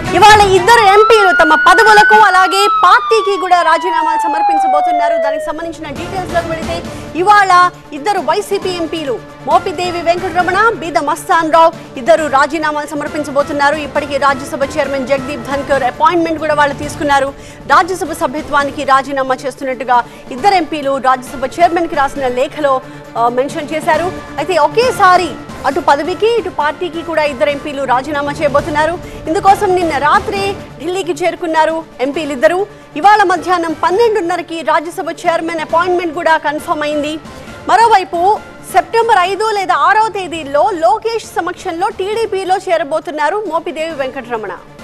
ఇవాళ ఇద్దరు ఎంపీలు తమ పదవులకు అలాగే పార్టీకి కూడా రాజీనామాలు సమర్పించబోతున్నారు దానికి సంబంధించిన డీటెయిల్స్ లోకి వెళితే ఇవాళ ఇద్దరు వైసీపీ ఎంపీలు మోపిదేవి వెంకటరమణ బీద మస్తాన్ రావు ఇద్దరు రాజీనామాలు సమర్పించబోతున్నారు ఇప్పటికే రాజ్యసభ చైర్మన్ జగదీప్ ధన్కర్ అపాయింట్మెంట్ కూడా వాళ్ళు తీసుకున్నారు రాజ్యసభ సభ్యత్వానికి రాజీనామా చేస్తున్నట్టుగా ఇద్దరు ఎంపీలు రాజ్యసభ చైర్మన్ కి రాసిన లేఖలో ఆ, మెన్షన్ చేశారు అయితే ఒకేసారి అటు పదవికి ఇటు పార్టీకి కూడా ఇద్దరు ఎంపీలు రాజీనామా చేయబోతున్నారు ఇందుకోసం నిన్న రాత్రి ఢిల్లీకి చేరుకున్నారు ఎంపీలు ఇద్దరు ఇవాళ మధ్యాహ్నం పన్నెండున్నరకి రాజ్యసభ చైర్మన్ అపాయింట్మెంట్ కూడా కన్ఫర్మ్ అయింది మరోవైపు సెప్టెంబర్ ఐదు లేదా ఆరవ తేదీల్లో లోకేష్ సమక్షంలో టీడీపీలో చేరబోతున్నారు మోపిదేవి వెంకటరమణ